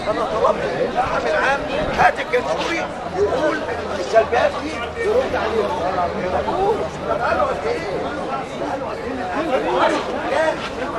انا طلبت من العام العام هات الجنزوري يقول السلبيات دي يرد عليها يقول طب قالوا قد ايه؟ قالوا قد ايه؟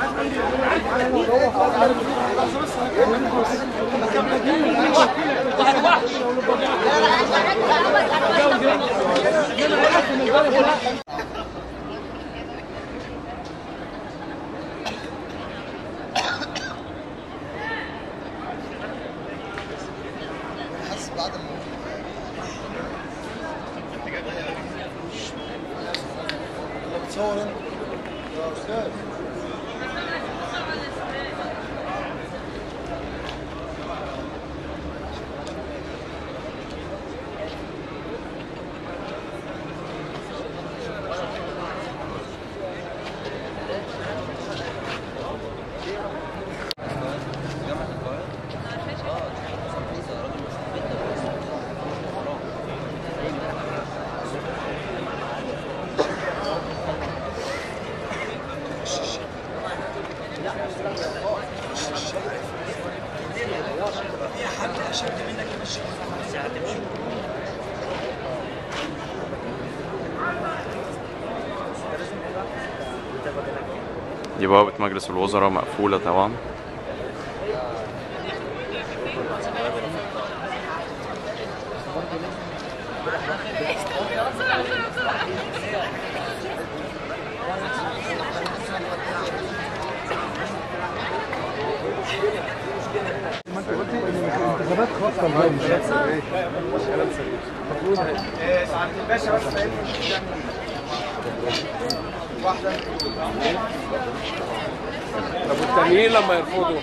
حاسس بعد ما انت بتصور انت يا استاذ دي بوابة مجلس الوزراء مقفولة طبعا انتخابات خاصه اليوم مش سعاده الباشا بس طب والتانيين لما يرفضوا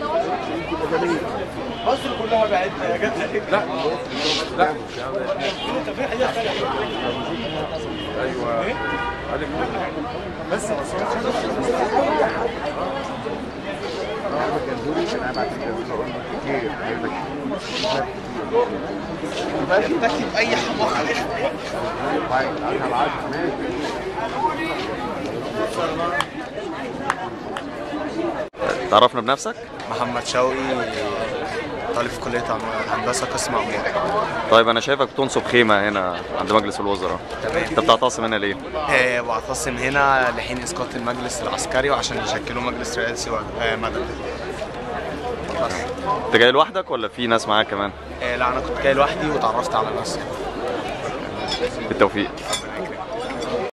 مصر كلها بقت جت لا لا ايوه عليك بس تكتب اي حماقه تعرفنا بنفسك؟ محمد شوقي طالب في كلية هندسة قسم عمارة طيب أنا شايفك بتنصب خيمة هنا عند مجلس الوزراء تمام. أنت بتعتصم هنا ليه؟ آه، واعتصم هنا لحين إسقاط المجلس العسكري وعشان يشكلوا مجلس رئاسي و- آه، مدني بس أنت جاي لوحدك ولا في ناس معاك كمان؟ آه، لا أنا كنت جاي لوحدي وتعرفت على ناس بالتوفيق